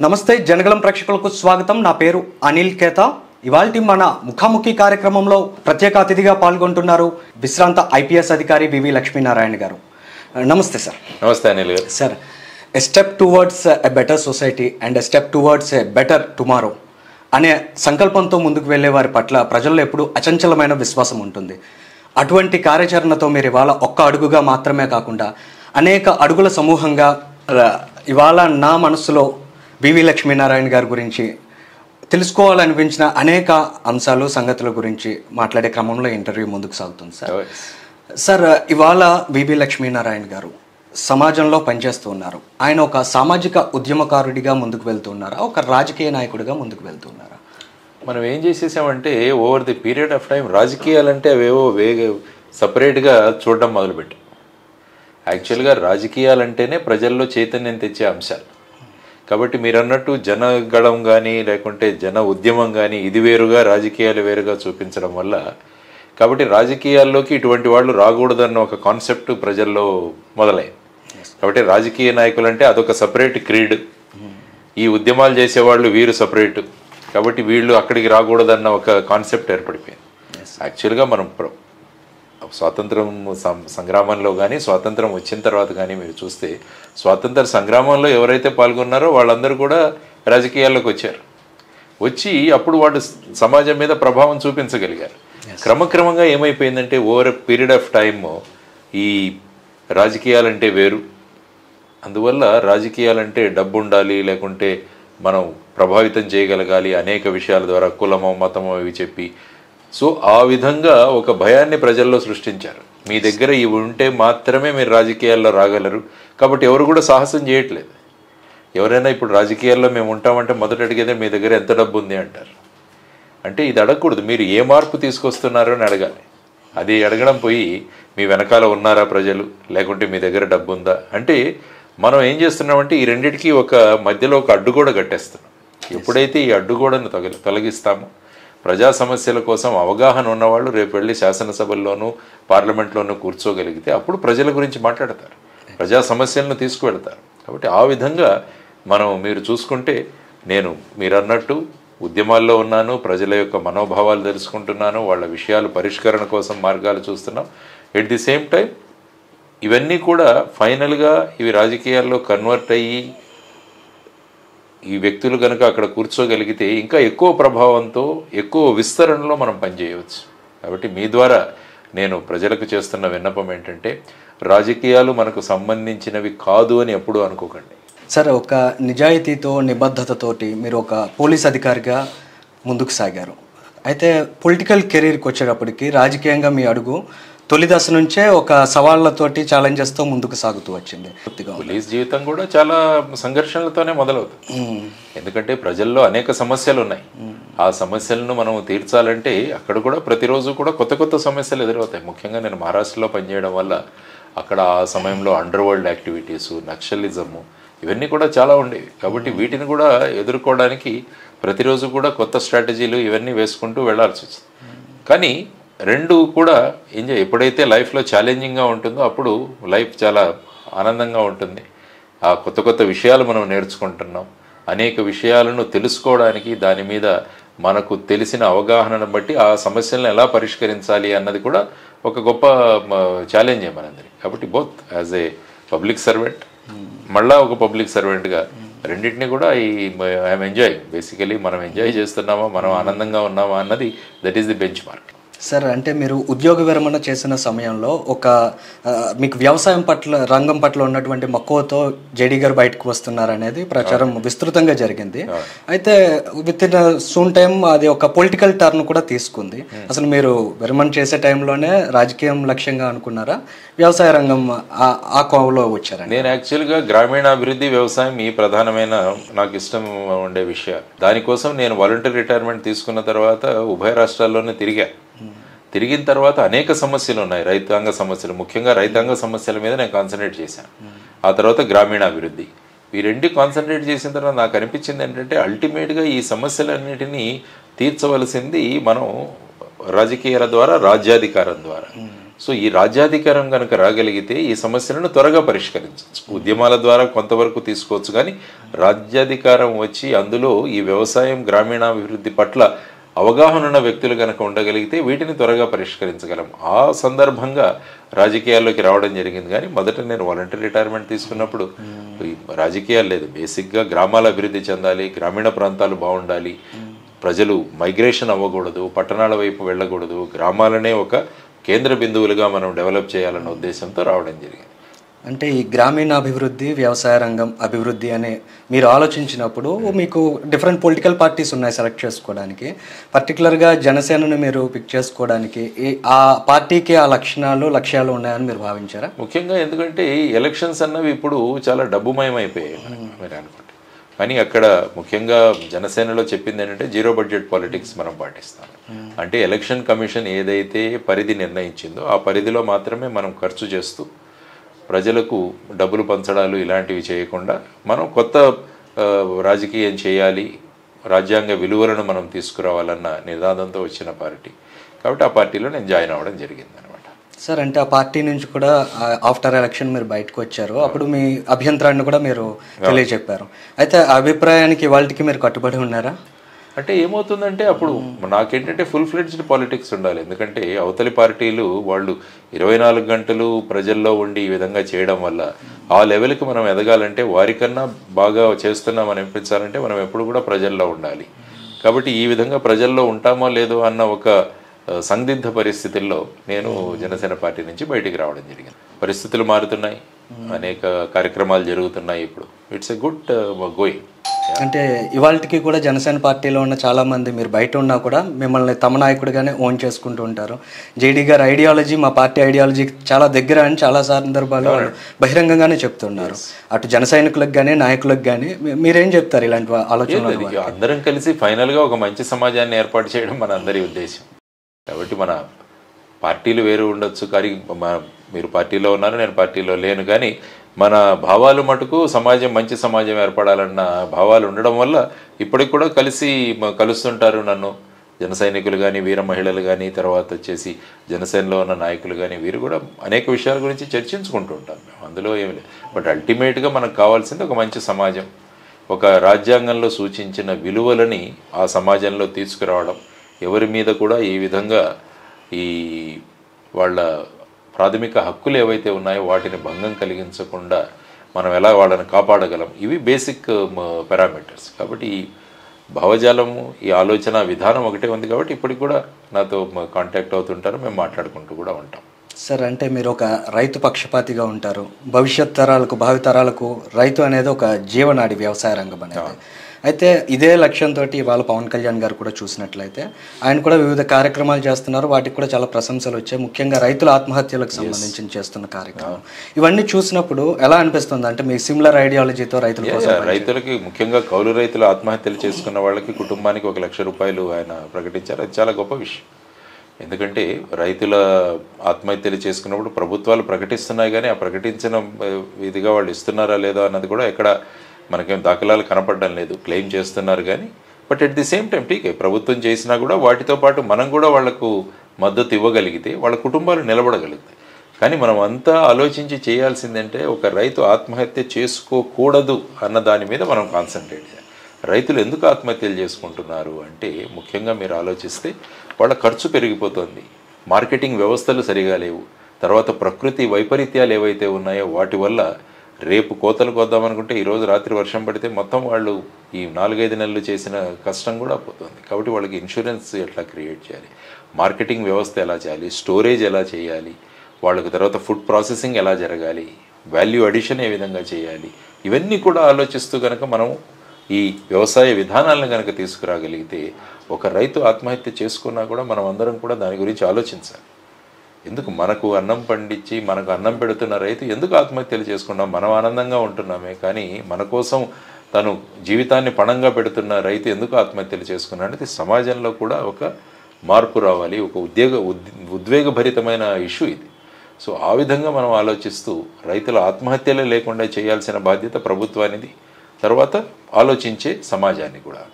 నమస్తే జనగలం ప్రేక్షకులకు స్వాగతం నా పేరు అనిల్ కేత ఇవాల్టి మన ముఖాముఖి కార్యక్రమంలో ప్రత్యేక అతిథిగా పాల్గొంటున్నారు విశ్రాంత ఐపీఎస్ అధికారి వివి లక్ష్మీనారాయణ గారు నమస్తే సార్ నమస్తే Anil garu sir a step towards a better society and a step towards a better tomorrow అనే సంకల్పంతో ముందుకు వెళ్ళే వారి పట్ల ప్రజల్లో ఎప్పుడు అచంచలమైన విశ్వాసం ఉంటుంది అటువంటి కార్యాచరణతో మీరు ఇవాళ ఒక్క అడుగుగా మాత్రమే కాకుండా అనేక అడుగుల సమూహంగా ర- ఇవాళ నా మనసులో వివి లక్ష్మీనారాయణ గారి గురించి తెలుసుకోవాలనిపించిన అనేక అంశాలు సంగతుల గురించి మాట్లాడే క్రమంలో ఇంటర్వ్యూ ముందుకు సాగుతుంది సార్ సార్ ఇవాళ వివి లక్ష్మీనారాయణ గారు సమాజంలో పనిచేస్తూ ఉన్నారు ఆయన ఒక సామాజిక ఉద్యమకారుడిగా ముందుకు వెళ్తున్నారా ఒక రాజకీయ నాయకుడిగా ముందుకు వెళ్తున్నారా మనం ఏం చేసేసామంటే over the period of time రాజకీయాలంటే అవేవో వేగ సపరేట్గా చూడడం మొదలుపెట్టాం యాక్చువల్గా రాజకీయాలంటేనే ప్రజల్లో చైతన్యం తెచ్చే అంశాలు కాబట్టి మీరు అన్నట్టు జనగళం కానీ లేకుంటే జన ఉద్యమం కానీ ఇది వేరుగా రాజకీయాలు వేరుగా చూపించడం వల్ల కాబట్టి రాజకీయాల్లోకి ఇటువంటి వాళ్ళు రాకూడదన్న ఒక కాన్సెప్ట్ ప్రజల్లో మొదలైంది కాబట్టి రాజకీయ నాయకులు అంటే అదొక సపరేట్ క్రీడ్ ఈ ఉద్యమాలు చేసేవాళ్ళు వీరు సపరేట్ కాబట్టి వీళ్ళు అక్కడికి రాకూడదన్న ఒక కాన్సెప్ట్ ఏర్పడిపోయింది యాక్చువల్గా మనం ప్ర- స్వాతంత్రం సం- సంగ్రామంలో కానీ స్వాతంత్రం వచ్చిన తర్వాత కానీ మీరు చూస్తే స్వాతంత్ర సంగ్రామంలో ఎవరైతే పాల్గొన్నారో వాళ్ళందరూ కూడా రాజకీయాల్లోకి వచ్చారు వచ్చి అప్పుడు వాళ్ళు స- సమాజం మీద ప్రభావం చూపించగలిగారు క్రమక్రమంగా ఏమైపోయిందంటే ఓవర్ పీరియడ్ ఆఫ్ టైమ్ ఈ రాజకీయాలంటే వేరు అందువల్ల రాజకీయాలంటే డబ్బు ఉండాలి లేకుంటే మనం ప్రభావితం చేయగలగాలి అనేక విషయాల ద్వారా కులమో మతమో ఇవి చెప్పి సో ఆ విధంగా ఒక భయాన్ని ప్రజల్లో సృష్టించారు మీ దగ్గర ఇవి ఉంటే మాత్రమే మీరు రాజకీయాల్లో రాగలరు కాబట్టి ఎవరు కూడా సాహసం చేయట్లేదు ఎవరైనా ఇప్పుడు రాజకీయాల్లో మేము ఉంటామంటే మొదట అడిగేదే మీ దగ్గర ఎంత డబ్బు ఉంది అంటారు అంటే ఇది అడగకూడదు మీరు ఏ మార్పు తీసుకొస్తున్నారో అని అడగాలి అది అడగడం పోయి మీ వెనకాల ఉన్నారా ప్రజలు లేకుంటే మీ దగ్గర డబ్బు ఉందా అంటే మనం ఏం చేస్తున్నామంటే ఈ రెండిటికి ఒక మధ్యలో ఒక అడ్డుగోడ కట్టేస్తున్నాం ఎప్పుడైతే ఈ అడ్డుగోడను తొలగి తొలగిస్తామో ప్రజా సమస్యల కోసం అవగాహన ఉన్నవాళ్ళు రేపు వెళ్ళి శాసనసభల్లోనూ పార్లమెంట్లోనూ కూర్చోగలిగితే అప్పుడు ప్రజల గురించి మాట్లాడతారు ప్రజా సమస్యలను తీసుకువెళ్తారు కాబట్టి ఆ విధంగా మనం మీరు చూసుకుంటే నేను మీరు అన్నట్టు ఉద్యమాల్లో ఉన్నాను ప్రజల యొక్క మనోభావాలు తెలుసుకుంటున్నాను వాళ్ళ విషయాలు పరిష్కరణ కోసం మార్గాలు చూస్తున్నాం ఎట్ ది సేమ్ టైం ఇవన్నీ కూడా ఫైనల్గా ఇవి రాజకీయాల్లో కన్వర్ట్ అయ్యి ఈ వ్యక్తులు కనుక అక్కడ కూర్చోగలిగితే ఇంకా ఎక్కువ ప్రభావంతో ఎక్కువ విస్తరణలో మనం పనిచేయవచ్చు కాబట్టి మీ ద్వారా నేను ప్రజలకు చేస్తున్న విన్నపం ఏంటంటే రాజకీయాలు మనకు సంబంధించినవి కాదు అని ఎప్పుడూ అనుకోకండి సార్ ఒక నిజాయితీతో నిబద్ధతతోటి మీరు ఒక పోలీస్ అధికారిగా ముందుకు సాగారు అయితే పొలిటికల్ కెరీర్కి వచ్చేటప్పటికి రాజకీయంగా మీ అడుగు తొలి దశ నుంచే ఒక సవాళ్లతోటి ఛాలెంజెస్తో ముందుకు సాగుతూ వచ్చింది పూర్తిగా పోలీస్ జీవితం కూడా చాలా సంఘర్షణలతోనే మొదలవుతుంది ఎందుకంటే ప్రజల్లో అనేక సమస్యలు ఉన్నాయి ఆ సమస్యలను మనం తీర్చాలంటే అక్కడ కూడా ప్రతిరోజు కూడా కొత్త కొత్త సమస్యలు ఎదురవుతాయి ముఖ్యంగా నేను మహారాష్ట్రలో పనిచేయడం వల్ల అక్కడ ఆ సమయంలో అండర్ వరల్డ్ యాక్టివిటీస్ నక్సలిజము ఇవన్నీ కూడా చాలా ఉండేవి కాబట్టి వీటిని కూడా ఎదుర్కోవడానికి ప్రతిరోజు కూడా కొత్త స్ట్రాటజీలు ఇవన్నీ వేసుకుంటూ వెళ్ళాల్సి వచ్చింది కానీ రెండు కూడా ఎంజాయ్ ఎప్పుడైతే లైఫ్లో ఛాలెంజింగ్గా ఉంటుందో అప్పుడు లైఫ్ చాలా ఆనందంగా ఉంటుంది ఆ కొత్త కొత్త విషయాలు మనం నేర్చుకుంటున్నాం అనేక విషయాలను తెలుసుకోవడానికి దాని మీద మనకు తెలిసిన అవగాహనను బట్టి ఆ సమస్యలను ఎలా పరిష్కరించాలి అన్నది కూడా ఒక గొప్ప ఛాలెంజ్ మనందరికి కాబట్టి both as a public servant మళ్ళా ఒక పబ్లిక్ సర్వెంట్గా రెండింటిని కూడా ఈ ఐఎమ్ ఎంజాయ్ బేసికలీ మనం ఎంజాయ్ చేస్తున్నామా మనం ఆనందంగా ఉన్నామా అన్నది that is the benchmark sir అంటే మీరు ఉద్యోగ విరమణ చేసిన సమయంలో ఒక ఆ, మీకు వ్యవసాయం పట్ల రంగం పట్ల ఉన్నటువంటి మక్కువతో జేడీ గారు బయటకు వస్తున్నారు అనేది ప్రచారం విస్తృతంగా జరిగింది అయితే విత్ ఇన్ సూన్ టైం అది ఒక పొలిటికల్ టర్న్ కూడా తీసుకుంది అసలు మీరు విరమణ చేసే టైంలోనే రాజకీయం లక్ష్యంగా అనుకున్నారా వ్యవసాయ రంగం ఆ- ఆ కోవలో వచ్చారండి నేను యాక్చువల్గా గ్రామీణాభివృద్ధి వ్యవసాయం ఈ ప్రధానమైన నాకు ఇష్టం ఉండే విషయాలు దానికోసం నేను వాలంటీర్ రిటైర్మెంట్ తీసుకున్న తర్వాత ఉభయ రాష్ట్రాల్లోనే తిరిగా తిరిగిన తర్వాత అనేక సమస్యలు ఉన్నాయి రైతాంగ సమస్యలు ముఖ్యంగా రైతాంగ సమస్యల మీద నేను కాన్సన్ట్రేట్ చేశాను ఆ తర్వాత గ్రామీణాభివృద్ధి ఈ రెండు కాన్సన్ట్రేట్ చేసిన తర్వాత నాకు అనిపించింది ఏంటంటే అల్టిమేట్గా ఈ సమస్యలన్నిటినీ తీర్చవలసింది మనం రాజకీయాల ద్వారా రాజ్యాధికారం ద్వారా సో ఈ రాజ్యాధికారం కనుక రాగలిగితే ఈ సమస్యలను త్వరగా పరిష్కరించవచ్చు ఉద్యమాల ద్వారా కొంతవరకు తీసుకోవచ్చు కానీ రాజ్యాధికారం వచ్చి అందులో ఈ వ్యవసాయం గ్రామీణాభివృద్ధి పట్ల అవగాహన ఉన్న వ్యక్తులు కనుక ఉండగలిగితే వీటిని త్వరగా పరిష్కరించగలం ఆ సందర్భంగా రాజకీయాల్లోకి రావడం జరిగింది కానీ మొదట నేను వాలంటీర్ రిటైర్మెంట్ తీసుకున్నప్పుడు ఈ రాజకీయాలు లేదు బేసిక్గా గ్రామాల అభివృద్ధి చెందాలి గ్రామీణ ప్రాంతాలు బాగుండాలి ప్రజలు మైగ్రేషన్ అవ్వకూడదు పట్టణాల వైపు వెళ్ళకూడదు గ్రామాలనే ఒక కేంద్ర బిందువులుగా మనం డెవలప్ చేయాలన్న ఉద్దేశంతో రావడం జరిగింది అంటే ఈ గ్రామీణ అభివృద్ధి వ్యవసాయ రంగం అభివృద్ధి అనే మీరు ఆలోచించినప్పుడు మీకు డిఫరెంట్ పొలిటికల్ పార్టీస్ ఉన్నాయి సెలెక్ట్ చేసుకోవడానికి పర్టికులర్గా జనసేనను మీరు పిక్ చేసుకోవడానికి ఈ- ఆ పార్టీకి ఆ లక్షణాలు లక్ష్యాలు ఉన్నాయని మీరు భావించారా ముఖ్యంగా ఎందుకంటే ఈ ఎలక్షన్స్ అన్నవి ఇప్పుడు చాలా డబ్బుమయం అయిపోయాయి మనకి, మీరు అనుకుంటే కానీ అక్కడ ముఖ్యంగా జనసేనలో చెప్పింది ఏంటంటే జీరో బడ్జెట్ పాలిటిక్స్ మనం పాటిస్తాం అంటే ఎలక్షన్ కమిషన్ ఏదైతే పరిధి నిర్ణయించిందో ఆ పరిధిలో మాత్రమే మనం ఖర్చు చేస్తూ ప్రజలకు డబ్బులు పంచడాలు ఇలాంటివి చేయకుండా మనం కొత్త ఆ, రాజకీయం చేయాలి రాజ్యాంగ విలువలను మనం తీసుకురావాలన్న నినాదంతో వచ్చిన పార్టీ కాబట్టి ఆ పార్టీలో నేను జాయిన్ అవ్వడం జరిగింది అనమాట సార్ అంటే ఆ పార్టీ నుంచి కూడా ఆఫ్టర్ ఎలక్షన్ మీరు బయటకు వచ్చారు అప్పుడు మీ అభ్యంతరాన్ని కూడా మీరు తెలియజెప్పారు అయితే ఆ అభిప్రాయానికి వాళ్ళకి మీరు కట్టుబడి ఉన్నారా అంటే ఏమవుతుందంటే అప్పుడు నాకేంటంటే ఫుల్ ఫ్లెడ్జ్డ్ పాలిటిక్స్ ఉండాలి ఎందుకంటే అవతలి పార్టీలు వాళ్ళు ఇరవై నాలుగు గంటలు ప్రజల్లో ఉండి ఈ విధంగా చేయడం వల్ల ఆ లెవెల్కి మనం ఎదగాలంటే వారికన్నా బాగా చేస్తున్నాం అని అనిపించాలంటే మనం ఎప్పుడు కూడా ప్రజల్లో ఉండాలి కాబట్టి ఈ విధంగా ప్రజల్లో ఉంటామో లేదో అన్న ఒక ఆ, సందిగ్ధ పరిస్థితుల్లో నేను జనసేన పార్టీ నుంచి బయటికి రావడం జరిగింది పరిస్థితులు మారుతున్నాయి అనేక కార్యక్రమాలు జరుగుతున్నాయి ఇప్పుడు ఇట్స్ ఎ గుడ్ గోయింగ్ అంటే ఇవాళకి కూడా జనసేన పార్టీలో ఉన్న చాలా మంది మీరు బయట ఉన్నా కూడా మిమ్మల్ని తమ నాయకుడిగానే ఓన్ చేసుకుంటూ ఉంటారు జేడీ గారి ఐడియాలజీ మా పార్టీ ఐడియాలజీ చాలా దగ్గర అని చాలా సందర్భాల్లో వాళ్ళు బహిరంగంగానే చెప్తున్నారు అటు జన సైనికులకు కానీ నాయకులకు కానీ మీరేం చెప్తారు ఇలాంటి ఆలోచనలు లేదు, ఇక అందరం కలిసి ఫైనల్ గా ఒక మంచి సమాజాన్ని ఏర్పాటు చేయడం మన అందరి ఉద్దేశం కాబట్టి మన పార్టీలు వేరు ఉండొచ్చు కానీ మన- మీరు పార్టీలో ఉన్నారు నేను పార్టీలో లేను కానీ మన భావాలు మటుకు సమాజం మంచి సమాజం ఏర్పడాలన్న భావాలు ఉండడం వల్ల ఇప్పటికి కూడా కలిసి మ- కలుస్తుంటారు నన్ను జన సైనికులు కానీ వీర మహిళలు కానీ తర్వాత వచ్చేసి జనసేనలో ఉన్న నాయకులు కానీ వీరు కూడా అనేక విషయాల గురించి చర్చించుకుంటూ ఉంటాం మేము అందులో ఏమి లేదు బట్ అల్టిమేట్గా మనకు కావాల్సింది ఒక మంచి సమాజం ఒక రాజ్యాంగంలో సూచించిన విలువలని ఆ సమాజంలో తీసుకురావడం ఎవరి మీద కూడా ఈ విధంగా ఈ వాళ్ళ ప్రాథమిక హక్కులు ఏవైతే ఉన్నాయో వాటిని భంగం కలిగించకుండా మనం ఎలా వాళ్ళని కాపాడగలం ఇవి బేసిక్ పారామీటర్స్ కాబట్టి ఈ భావజాలము ఈ ఆలోచన విధానం ఒకటే ఉంది కాబట్టి ఇప్పటికి కూడా నాతో కాంటాక్ట్ అవుతుంటారు మేము మాట్లాడుకుంటూ కూడా ఉంటాం సార్ అంటే మీరు ఒక రైతు పక్షపాతిగా ఉంటారు భవిష్యత్ తరాలకు భావితరాలకు రైతు అనేది ఒక జీవనాడి వ్యవసాయ రంగం అనేది అయితే ఇదే లక్ష్యంతో ఇవాళ పవన్ కళ్యాణ్ గారు కూడా చూసినట్లయితే ఆయన కూడా వివిధ కార్యక్రమాలు చేస్తున్నారు వాటికి కూడా చాలా ప్రశంసలు వచ్చాయి ముఖ్యంగా రైతుల ఆత్మహత్యలకు సంబంధించి చేస్తున్న కార్యక్రమం ఇవన్నీ చూసినప్పుడు ఎలా అనిపిస్తుంది అంటే మీ సిమిలర్ ఐడియాలజీతో రైతుల కోసం యా, రైతులకి ముఖ్యంగా కౌలు రైతులు ఆత్మహత్యలు చేసుకున్న వాళ్ళకి కుటుంబానికి ఒక లక్ష రూపాయలు ఆయన ప్రకటించారు అది చాలా గొప్ప విషయం ఎందుకంటే రైతుల ఆత్మహత్యలు చేసుకున్నప్పుడు ప్రభుత్వాలు ప్రకటిస్తున్నాయి కానీ ఆ ప్రకటించిన ఆ, ఇదిగా వాళ్ళు ఇస్తున్నారా లేదా అన్నది కూడా ఎక్కడ మనకేం దాఖలాలు కనపడడం లేదు క్లెయిమ్ చేస్తున్నారు కానీ but at the same time టీకే ప్రభుత్వం చేసినా కూడా వాటితో పాటు మనం కూడా వాళ్లకు మద్దతు ఇవ్వగలిగితే వాళ్ళ కుటుంబాలు నిలబడగలుగుతాయి కానీ మనం అంతా ఆలోచించి చేయాల్సిందంటే ఒక రైతు ఆత్మహత్య చేసుకోకూడదు అన్న దాని మీద మనం కాన్సన్ట్రేట్ చేయాలి రైతులు ఎందుకు ఆత్మహత్యలు చేసుకుంటున్నారు అంటే ముఖ్యంగా మీరు ఆలోచిస్తే వాళ్ళ ఖర్చు పెరిగిపోతుంది మార్కెటింగ్ వ్యవస్థలు సరిగా లేవు తర్వాత ప్రకృతి వైపరీత్యాలు ఏవైతే ఉన్నాయో వాటి వల్ల రేపు కోతలు కోద్దామనుకుంటే ఈరోజు రాత్రి వర్షం పడితే మొత్తం వాళ్ళు ఈ నాలుగైదు నెలలు చేసిన కష్టం కూడా పోతుంది కాబట్టి వాళ్ళకి ఇన్సూరెన్స్ ఎట్లా క్రియేట్ చేయాలి మార్కెటింగ్ వ్యవస్థ ఎలా చేయాలి స్టోరేజ్ ఎలా చేయాలి వాళ్ళకి తర్వాత ఫుడ్ ప్రాసెసింగ్ ఎలా జరగాలి వాల్యూ అడిషన్ ఏ విధంగా చేయాలి ఇవన్నీ కూడా ఆలోచిస్తూ కనుక మనం ఈ వ్యవసాయ విధానాలను కనుక తీసుకురాగలిగితే ఒక రైతు ఆత్మహత్య చేసుకున్నా కూడా మనం అందరం కూడా దాని గురించి ఆలోచించాలి ఎందుకు మనకు అన్నం పండించి మనకు అన్నం పెడుతున్న రైతు ఎందుకు ఆత్మహత్యలు చేసుకున్నాం మనం ఆనందంగా ఉంటున్నామే కానీ మన కోసం తను జీవితాన్ని పణంగా పెడుతున్న రైతు ఎందుకు ఆత్మహత్యలు చేసుకున్నాడు అనేది సమాజంలో కూడా ఒక మార్పు రావాలి ఒక ఉద్యోగ ఉద్- ఉద్వేగభరితమైన ఇష్యూ ఇది సో ఆ విధంగా మనం ఆలోచిస్తూ రైతుల ఆత్మహత్యలే లేకుండా చేయాల్సిన బాధ్యత ప్రభుత్వానిది తర్వాత ఆలోచించే సమాజాన్ని కూడా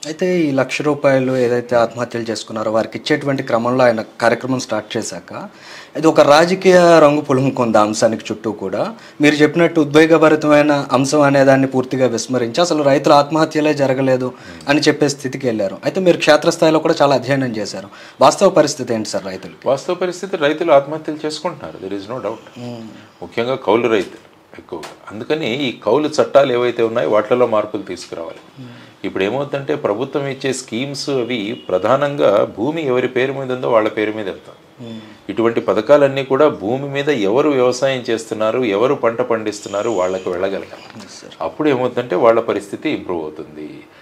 అయితే ఈ లక్ష రూపాయలు ఏదైతే ఆత్మహత్యలు చేసుకున్నారో వారికి ఇచ్చేటువంటి క్రమంలో ఆయన కార్యక్రమం స్టార్ట్ చేశాక ఇది ఒక రాజకీయ రంగు పులుముకుంది ఆ అంశానికి చుట్టూ కూడా మీరు చెప్పినట్టు ఉద్వేగభరితమైన అంశం అనే దాన్ని పూర్తిగా విస్మరించి అసలు రైతుల ఆత్మహత్యలే జరగలేదు అని చెప్పే స్థితికి వెళ్ళారు అయితే మీరు క్షేత్రస్థాయిలో కూడా చాలా అధ్యయనం చేశారు వాస్తవ పరిస్థితి ఏంటి సార్ రైతులు వాస్తవ పరిస్థితి రైతులు ఆత్మహత్యలు చేసుకుంటున్నారు దెర్ ఇస్ నో డౌట్ ముఖ్యంగా కౌలు రైతు ఎక్కువగా అందుకని ఈ కౌలు చట్టాలు ఏవైతే ఉన్నాయో వాటిలో మార్పులు తీసుకురావాలి ఇప్పుడు ఏమవుతుందంటే ప్రభుత్వం ఇచ్చే స్కీమ్స్ అవి ప్రధానంగా భూమి ఎవరి పేరు మీద ఉందో వాళ్ళ పేరు మీద వెళ్తాం ఇటువంటి పథకాలన్నీ కూడా భూమి మీద ఎవరు వ్యవసాయం చేస్తున్నారు ఎవరు పంట పండిస్తున్నారు వాళ్ళకి వెళ్ళగలగాలి అప్పుడు ఏమవుతుందంటే వాళ్ళ పరిస్థితి ఇంప్రూవ్ అవుతుంది